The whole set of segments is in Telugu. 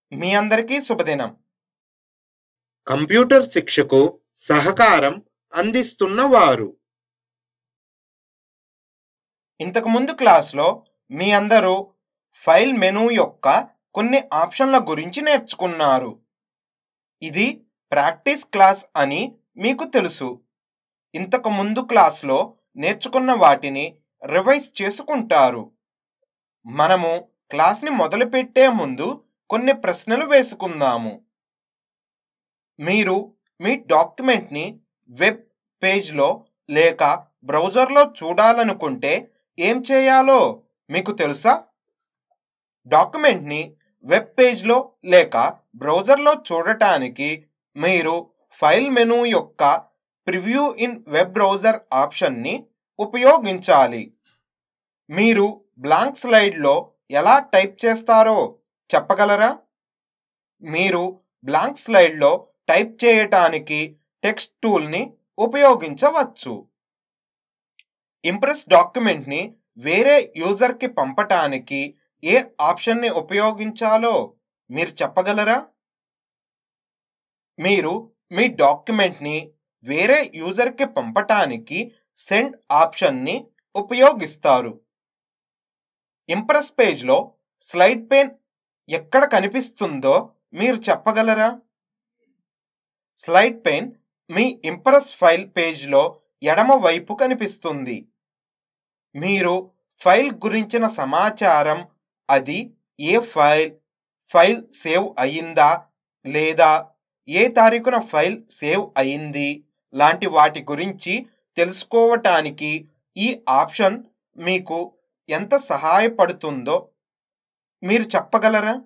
మీ అందరికీ శుభదినం కంప్యూటర్ శిక్షకు సహకారం అందిస్తున్న వారు ఇంతకుముందు క్లాస్లో మీ అందరూ ఫైల్ మెనూ యొక్క కొన్ని ఆప్షన్ల గురించి నేర్చుకున్నారు ఇది ప్రాక్టీస్ క్లాస్ అని మీకు తెలుసు ఇంతకు ముందు క్లాస్లో నేర్చుకున్న వాటిని రివైజ్ చేసుకుంటారు మనము క్లాస్ని మొదలుపెట్టే ముందు కొన్ని ప్రశ్నలు వేసుకుందాము మీరు మీ డాక్యుమెంట్ని వెబ్ పేజ్లో లేక బ్రౌజర్లో చూడాలనుకుంటే ఏం చేయాలో మీకు తెలుసా డాక్యుమెంట్ని వెబ్ పేజ్లో లేక బ్రౌజర్లో చూడటానికి మీరు ఫైల్ మెనూ యొక్క ప్రివ్యూ ఇన్ వెబ్ బ్రౌజర్ ఆప్షన్ని ఉపయోగించాలి మీరు బ్లాంక్ స్లైడ్లో ఎలా టైప్ చేస్తారో చెప్పగలరా మీరు బ్లాంక్ స్లైడ్లో టైప్ చేయటానికి టెక్స్ట్ టూల్ని ఉపయోగించవచ్చు ఇంప్రెస్ డాక్యుమెంట్ని వేరే యూజర్కి పంపటానికి ఏ ఆప్షన్ని ఉపయోగించాలో మీరు చెప్పగలరా మీరు మీ డాక్యుమెంట్ని వేరే యూజర్కి పంపటానికి సెండ్ ఆప్షన్ని ఉపయోగిస్తారు ఇంప్రెస్ పేజ్లో స్లైడ్ పేన్ ఎక్కడ కనిపిస్తుందో మీరు చెప్పగలరా స్లైడ్ పెయిన్ మీ ఇంప్రెస్ ఫైల్ పేజ్లో ఎడమ వైపు కనిపిస్తుంది మీరు ఫైల్ గురించిన సమాచారం అది ఏ ఫైల్ ఫైల్ సేవ్ అయిందా లేదా ఏ తారీఖున ఫైల్ సేవ్ అయింది లాంటి వాటి గురించి తెలుసుకోవటానికి ఈ ఆప్షన్ మీకు ఎంత సహాయపడుతుందో మీరు చెప్పగలరా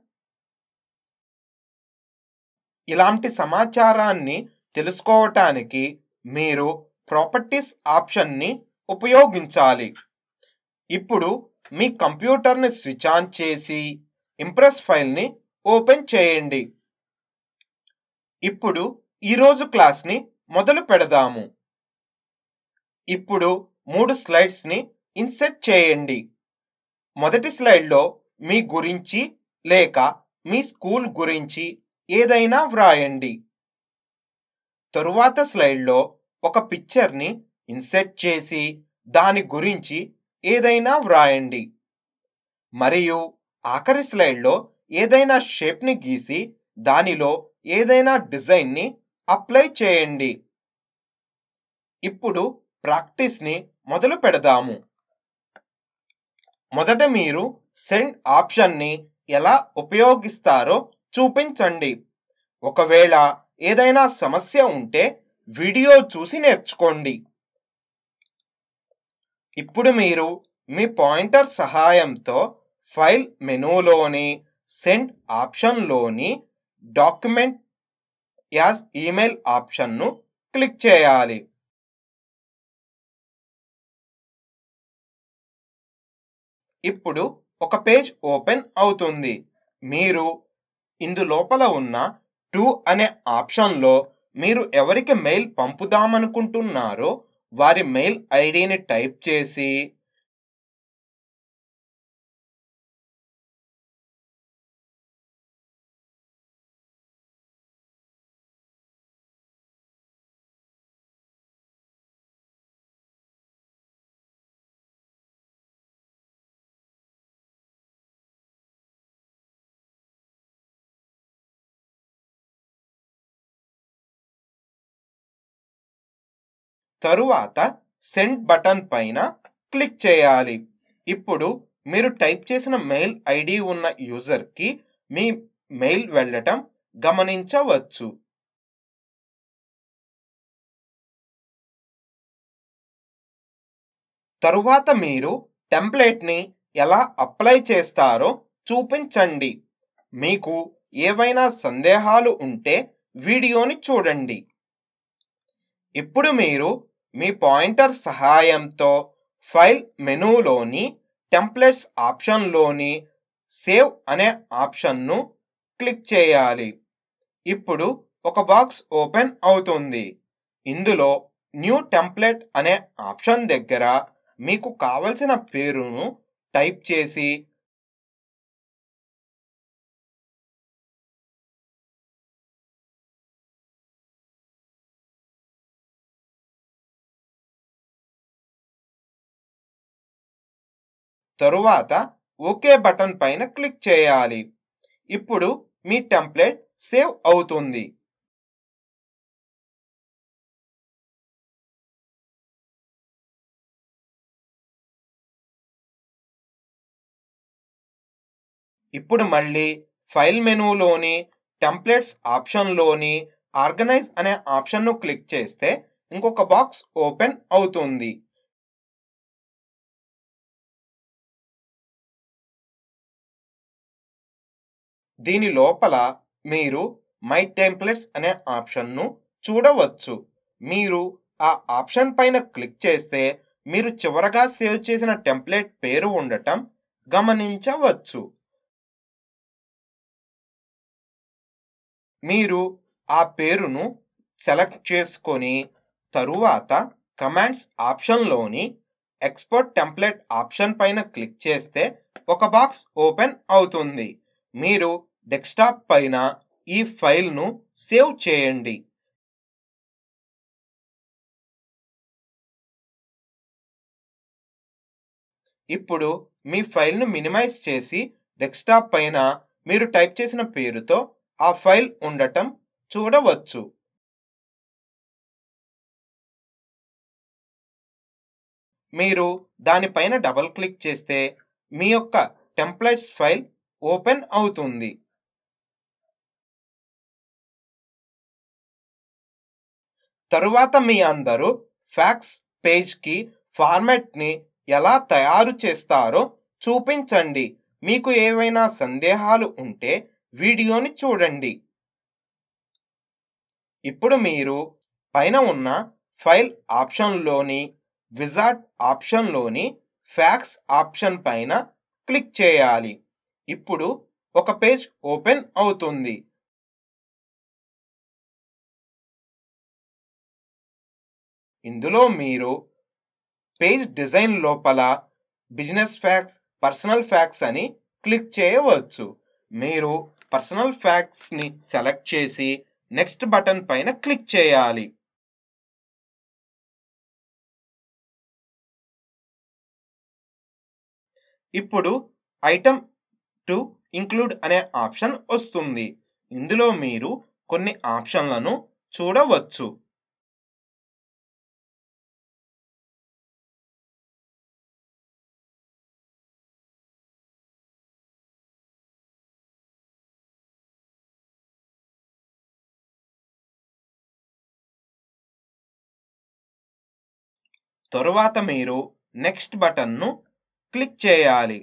ఇలాంటి సమాచారాన్ని తెలుసుకోవటానికి మీరు ప్రాపర్టీస్ ఆప్షన్ని ఉపయోగించాలి ఇప్పుడు మీ కంప్యూటర్ని స్విచ్ ఆన్ చేసి ఇంప్రెస్ ఫైల్ని ఓపెన్ చేయండి ఇప్పుడు ఈరోజు క్లాస్ని మొదలు పెడదాము ఇప్పుడు మూడు స్లైడ్స్ని ఇన్సెట్ చేయండి మొదటి స్లైడ్లో మీ గురించి లేక మీ స్కూల్ గురించి ఏదైనా వ్రాయండి తరువాత స్లైడ్లో ఒక పిక్చర్ని ఇన్సెట్ చేసి దాని గురించి ఏదైనా వ్రాయండి మరియు ఆఖరి స్లైడ్లో ఏదైనా షేప్ని గీసి దానిలో ఏదైనా డిజైన్ని అప్లై చేయండి ఇప్పుడు ప్రాక్టీస్ని మొదలు పెడదాము మొదట మీరు సెండ్ ఆప్షన్ని ఎలా ఉపయోగిస్తారో చూపించండి ఒకవేళ ఏదైనా సమస్య ఉంటే వీడియో చూసి నేర్చుకోండి ఇప్పుడు మీరు మీ పాయింటర్ సహాయంతో ఫైల్ మెనూలోని సెండ్ ఆప్షన్లోని డాక్యుమెంట్ యాజ్ ఈమెయిల్ ఆప్షన్ను క్లిక్ చేయాలి ఇప్పుడు ఒక పేజ్ ఓపెన్ అవుతుంది మీరు ఇందులోపల ఉన్న టు అనే ఆప్షన్లో మీరు ఎవరికి మెయిల్ పంపుదామనుకుంటున్నారో వారి మెయిల్ ఐడిని టైప్ చేసి తరువాత సెండ్ బటన్ పైన క్లిక్ చేయాలి ఇప్పుడు మీరు టైప్ చేసిన మెయిల్ ఐడి ఉన్న యూజర్కి మీ మెయిల్ వెళ్ళటం గమనించవచ్చు తరువాత మీరు టెంప్లేట్ని ఎలా అప్లై చేస్తారో చూపించండి మీకు ఏవైనా సందేహాలు ఉంటే వీడియోని చూడండి ఇప్పుడు మీరు మీ పాయింటర్ సహాయంతో ఫైల్ మెనూలోని టెంప్లెట్స్ ఆప్షన్లోని సేవ్ అనే ఆప్షన్ను క్లిక్ చేయాలి ఇప్పుడు ఒక బాక్స్ ఓపెన్ అవుతుంది ఇందులో న్యూ టెంప్లెట్ అనే ఆప్షన్ దగ్గర మీకు కావలసిన పేరును టైప్ చేసి తరువాత ఓకే బటన్ పైన క్లిక్ చేయాలి ఇప్పుడు మీ టెంప్లెట్ సేవ్ అవుతుంది ఇప్పుడు మళ్ళీ ఫైల్ మెనూలోని టెంప్లెట్స్ ఆప్షన్లోని ఆర్గనైజ్ అనే ఆప్షన్ను క్లిక్ చేస్తే ఇంకొక బాక్స్ ఓపెన్ అవుతుంది దీని లోపల మీరు మై టెంప్లెట్స్ అనే ఆప్షన్ను చూడవచ్చు మీరు ఆ ఆప్షన్ పైన క్లిక్ చేస్తే మీరు చివరగా సేవ్ చేసిన టెంప్లెట్ పేరు ఉండటం గమనించవచ్చు మీరు ఆ పేరును సెలెక్ట్ చేసుకొని తరువాత కమాండ్స్ ఆప్షన్లోని ఎక్స్పోర్ట్ టెంప్లెట్ ఆప్షన్ పైన క్లిక్ చేస్తే ఒక బాక్స్ ఓపెన్ అవుతుంది మీరు డెస్క్టాప్ పైన ఈ ఫైల్ను సేవ్ చేయండి ఇప్పుడు మీ ఫైల్ను మినిమైజ్ చేసి డెస్క్టాప్ పైన మీరు టైప్ చేసిన పేరుతో ఆ ఫైల్ ఉండటం చూడవచ్చు మీరు దానిపైన డబుల్ క్లిక్ చేస్తే మీ యొక్క టెంప్లెట్స్ ఫైల్ ఓపెన్ అవుతుంది తరువాత మీ అందరూ ఫ్యాక్స్ పేజ్కి ఫార్మాట్ని ఎలా తయారు చేస్తారో చూపించండి మీకు ఏవైనా సందేహాలు ఉంటే వీడియోని చూడండి ఇప్పుడు మీరు పైన ఉన్న ఫైల్ ఆప్షన్లోని విజార్డ్ ఆప్షన్లోని ఫ్యాక్స్ ఆప్షన్ పైన క్లిక్ చేయాలి ఇప్పుడు ఒక పేజ్ ఓపెన్ అవుతుంది ఇందులో మీరు పేజ్ డిజైన్ లోపల బిజినెస్ ఫ్యాక్స్ పర్సనల్ ఫ్యాక్స్ అని క్లిక్ చేయవచ్చు మీరు పర్సనల్ ఫ్యాక్స్ని సెలెక్ట్ చేసి నెక్స్ట్ బటన్ పైన క్లిక్ చేయాలి ఇప్పుడు ఐటమ్ టు ఇంక్లూడ్ అనే ఆప్షన్ వస్తుంది ఇందులో మీరు కొన్ని ఆప్షన్లను చూడవచ్చు తరువాత మీరు నెక్స్ట్ బటన్ను క్లిక్ చేయాలి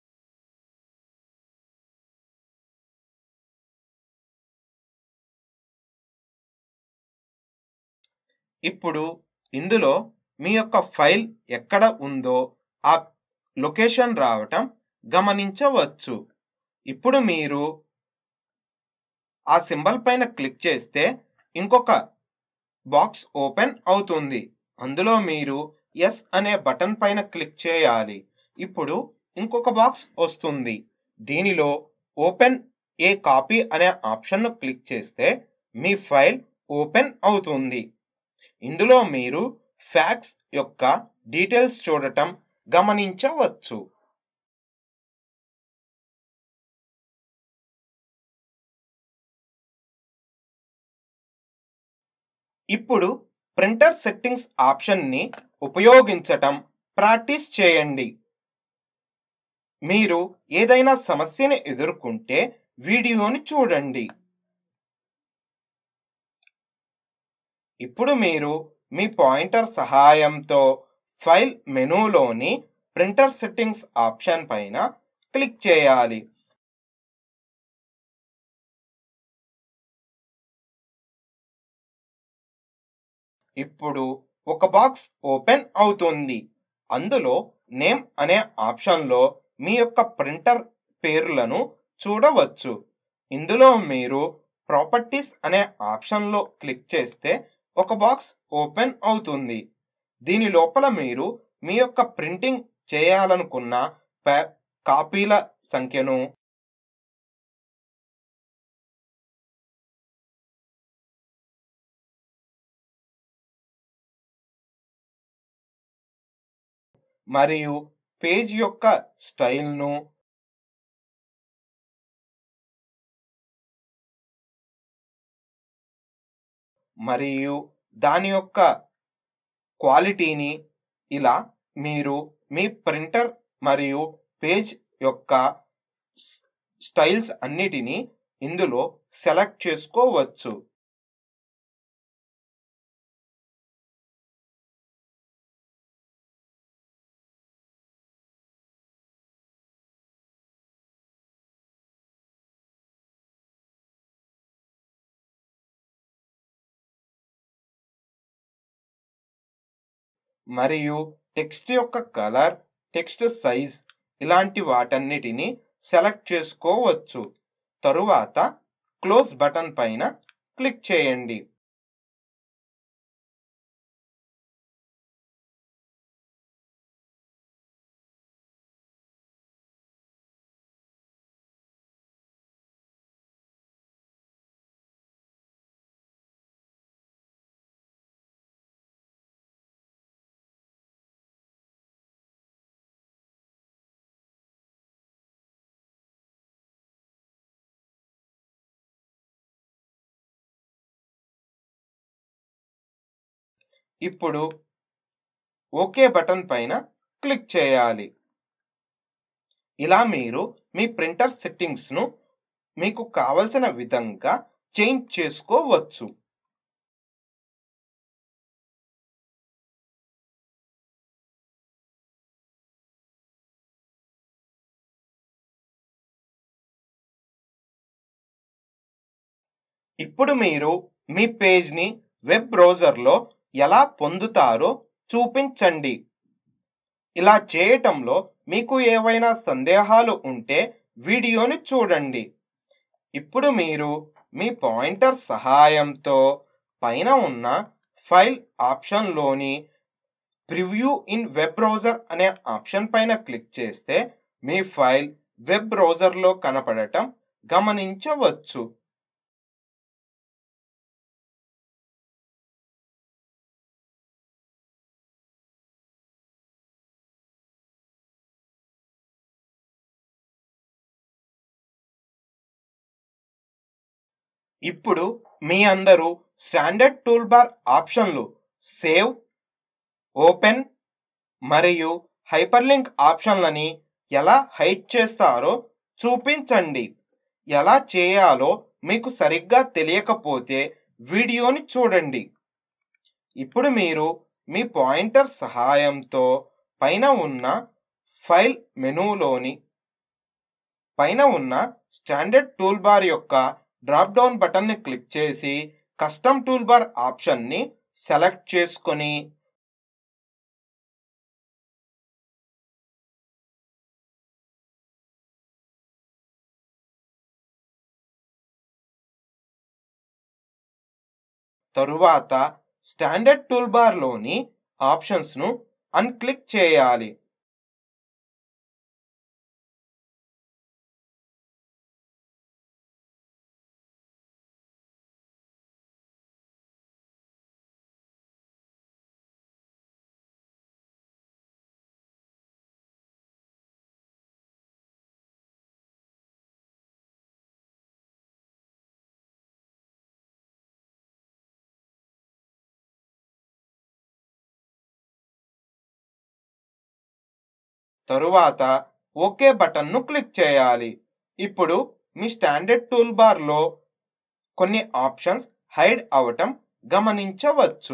ఇప్పుడు ఇందులో మీ యొక్క ఫైల్ ఎక్కడ ఉందో ఆ లొకేషన్ రావటం గమనించవచ్చు ఇప్పుడు మీరు ఆ సింబల్ పైన క్లిక్ చేస్తే ఇంకొక బాక్స్ ఓపెన్ అవుతుంది అందులో మీరు ఎస్ అనే బటన్ పైన క్లిక్ చేయాలి ఇప్పుడు ఇంకొక బాక్స్ వస్తుంది దీనిలో ఓపెన్ ఏ కాపీ అనే ఆప్షన్ను క్లిక్ చేస్తే మీ ఫైల్ ఓపెన్ అవుతుంది ఇందులో మీరు ఫ్యాక్స్ యొక్క డీటెయిల్స్ చూడటం గమనించవచ్చు ఇప్పుడు ప్రింటర్ సెట్టింగ్స్ ఆప్షన్ని ఉపయోగించటం ప్రాక్టీస్ చేయండి మీరు ఏదైనా సమస్యను ఎదుర్కొంటే వీడియోని చూడండి ఇప్పుడు మీరు మీ పాయింటర్ సహాయంతో ఫైల్ మెనూలోని ప్రింటర్ సెట్టింగ్స్ ఆప్షన్ పైన క్లిక్ చేయాలి ఇప్పుడు ఒక బాక్స్ ఓపెన్ అవుతుంది అందులో నేమ్ అనే ఆప్షన్లో మీ యొక్క ప్రింటర్ పేర్లను చూడవచ్చు ఇందులో మీరు ప్రాపర్టీస్ అనే ఆప్షన్లో క్లిక్ చేస్తే ఒక బాక్స్ ఓపెన్ అవుతుంది దీని లోపల మీరు మీ యొక్క ప్రింటింగ్ చేయాలనుకున్న పే- కాపీల సంఖ్యను మరియు పేజ్ యొక్క స్టైల్ను మరియు దాని యొక్క క్వాలిటీని ఇలా మీరు మీ ప్రింటర్ మరియు పేజ్ యొక్క స్- స్టైల్స్ అన్నిటినీ ఇందులో సెలెక్ట్ చేసుకోవచ్చు మరియు టెక్స్ట్ యొక్క కలర్ టెక్స్ట్ సైజ్ ఇలాంటి వాటన్నిటిని సెలెక్ట్ చేసుకోవచ్చు తరువాత క్లోజ్ బటన్ పైన క్లిక్ చేయండి ఇప్పుడు ఓకే బటన్ పైన క్లిక్ చేయాలి ఇలా మీరు మీ ప్రింటర్ సెట్టింగ్స్ను మీకు కావలసిన విధంగా చేంజ్ చేసుకోవచ్చు ఇప్పుడు మీరు మీ పేజ్ని వెబ్ బ్రౌజర్లో ఎలా పొందుతారో చూపించండి ఇలా చేయటంలో మీకు ఏవైనా సందేహాలు ఉంటే వీడియోని చూడండి ఇప్పుడు మీరు మీ పాయింటర్ సహాయంతో పైన ఉన్న ఫైల్ ఆప్షన్లోని ప్రివ్యూ ఇన్ వెబ్ బ్రౌజర్ అనే ఆప్షన్ పైన క్లిక్ చేస్తే మీ ఫైల్ వెబ్ బ్రౌజర్లో కనపడటం గమనించవచ్చు ఇప్పుడు మీ అందరూ స్టాండర్డ్ టూల్ బార్ ఆప్షన్లు సేవ్ ఓపెన్ మరియు హైపర్లింక్ ఆప్షన్లని ఎలా హైడ్ చేస్తారో చూపించండి ఎలా చేయాలో మీకు సరిగ్గా తెలియకపోతే వీడియోని చూడండి ఇప్పుడు మీరు మీ పాయింటర్ సహాయంతో పైన ఉన్న ఫైల్ మెనూలోని పైన ఉన్న స్టాండర్డ్ టూల్ బార్ యొక్క డ్రాప్ డౌన్ బటన్ని క్లిక్ చేసి కస్టమ్ టూల్ బార్ ఆప్షన్ని సెలెక్ట్ చేసుకొని తరువాత స్టాండర్డ్ టూల్ బార్లోని ఆప్షన్స్ను అన్క్లిక్ చేయాలి తరువాత ఓకే బటన్ను క్లిక్ చేయాలి ఇప్పుడు మీ స్టాండర్డ్ టూల్ బార్లో కొన్ని ఆప్షన్స్ హైడ్ అవటం గమనించవచ్చు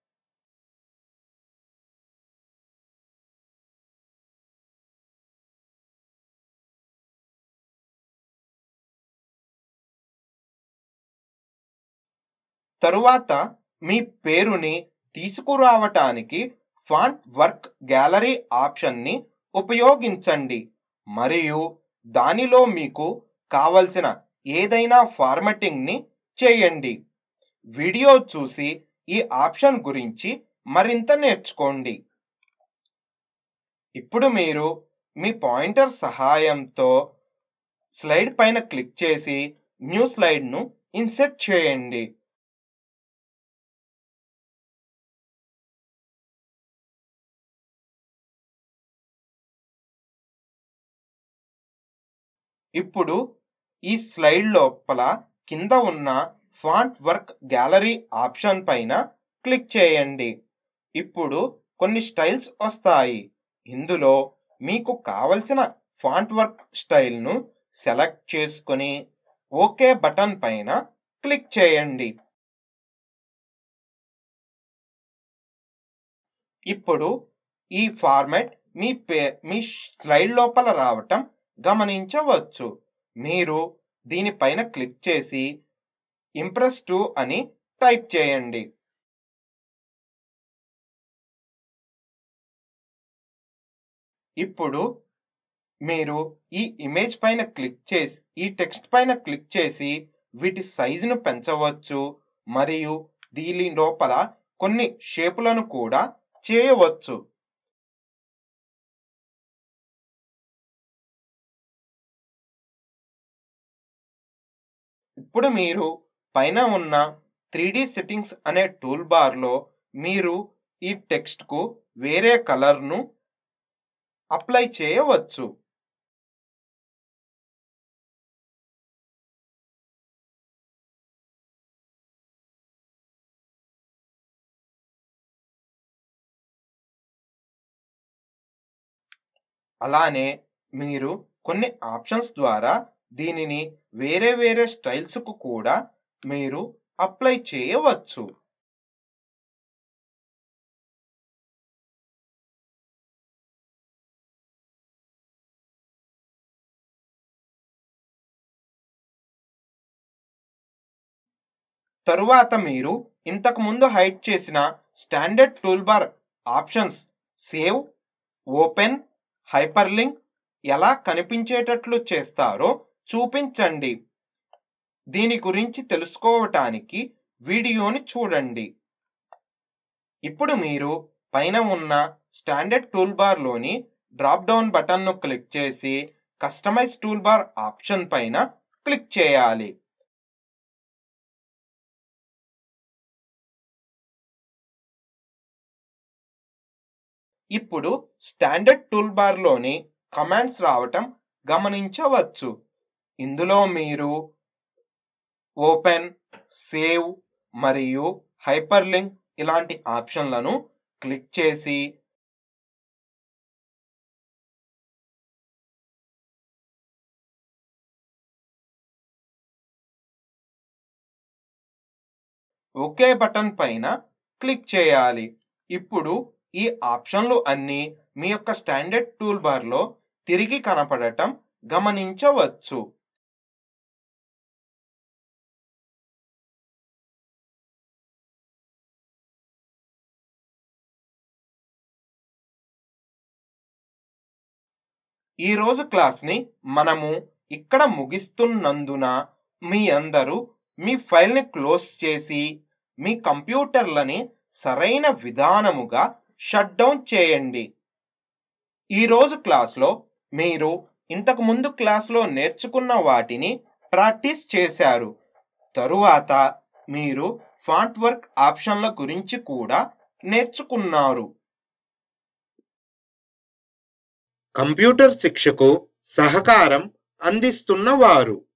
తరువాత మీ పేరుని తీసుకురావటానికి ఫాంట్ వర్క్ గ్యాలరీ ఆప్షన్ని ఉపయోగించండి మరియు దానిలో మీకు కావలసిన ఏదైనా ఫార్మటింగ్ని చేయండి వీడియో చూసి ఈ ఆప్షన్ గురించి మరింత నేర్చుకోండి ఇప్పుడు మీరు మీ పాయింటర్ సహాయంతో స్లైడ్ పైన క్లిక్ చేసి న్యూ స్లైడ్ను ఇన్సెట్ చేయండి ఇప్పుడు ఈ స్లైడ్ లోపల కింద ఉన్న ఫాంట్ వర్క్ గ్యాలరీ ఆప్షన్ పైన క్లిక్ చేయండి ఇప్పుడు కొన్ని స్టైల్స్ వస్తాయి ఇందులో మీకు కావలసిన ఫాంట్ వర్క్ స్టైల్ను సెలెక్ట్ చేసుకొని ఓకే బటన్ పైన క్లిక్ చేయండి ఇప్పుడు ఈ ఫార్మాట్ మీ పే మీ స్లైడ్ లోపల రావటం గమనించవచ్చు మీరు దీనిపైన క్లిక్ చేసి ఇంప్రెస్ టూ అని టైప్ చేయండి ఇప్పుడు మీరు ఈ ఇమేజ్ పైన క్లిక్ చేసి ఈ టెక్స్ట్ పైన క్లిక్ చేసి వీటి సైజును పెంచవచ్చు మరియు దీని లోపల కొన్ని షేపులను కూడా చేయవచ్చు ఇప్పుడు మీరు పైన ఉన్న త్రీ సెట్టింగ్స్ అనే టూల్ బార్లో మీరు ఈ టెక్స్ట్కు వేరే కలర్ను అప్లై చేయవచ్చు అలానే మీరు కొన్ని ఆప్షన్స్ ద్వారా దీనిని వేరే వేరే స్టైల్స్కు కూడా మీరు అప్లై చేయవచ్చు తరువాత మీరు ఇంతకు ముందు హైడ్ చేసిన standard toolbar options save open hyperlink ఎలా కనిపించేటట్లు చేస్తారో చూపించండి దీని గురించి తెలుసుకోవటానికి వీడియోని చూడండి ఇప్పుడు మీరు పైన ఉన్న స్టాండర్డ్ టూల్బార్లోని డ్రాప్ డౌన్ బటన్ను క్లిక్ చేసి కస్టమైజ్ టూల్బార్ ఆప్షన్ పైన క్లిక్ చేయాలి ఇప్పుడు స్టాండర్డ్ టూల్బార్లోని కమాండ్స్ రావటం గమనించవచ్చు ఇందులో మీరు ఓపెన్ సేవ్ మరియు హైపర్లింక్ ఇలాంటి ఆప్షన్లను క్లిక్ చేసి ఓకే బటన్ పైన క్లిక్ చేయాలి ఇప్పుడు ఈ ఆప్షన్లు అన్నీ మీ యొక్క స్టాండర్డ్ టూల్ బార్లో తిరిగి కనపడటం గమనించవచ్చు ఈరోజు క్లాస్ని మనము ఇక్కడ ముగిస్తున్నందున మీ అందరూ మీ ఫైల్ని క్లోజ్ చేసి మీ కంప్యూటర్లని సరైన విధానముగా షట్ డౌన్ చేయండి ఈరోజు క్లాస్లో మీరు ఇంతకు ముందు క్లాస్లో నేర్చుకున్న వాటిని ప్రాక్టీస్ చేశారు తరువాత మీరు ఫాంట్ వర్క్ ఆప్షన్ల గురించి కూడా నేర్చుకున్నారు కంప్యూటర్ శిక్షకు సహకారం అందిస్తున్నవారు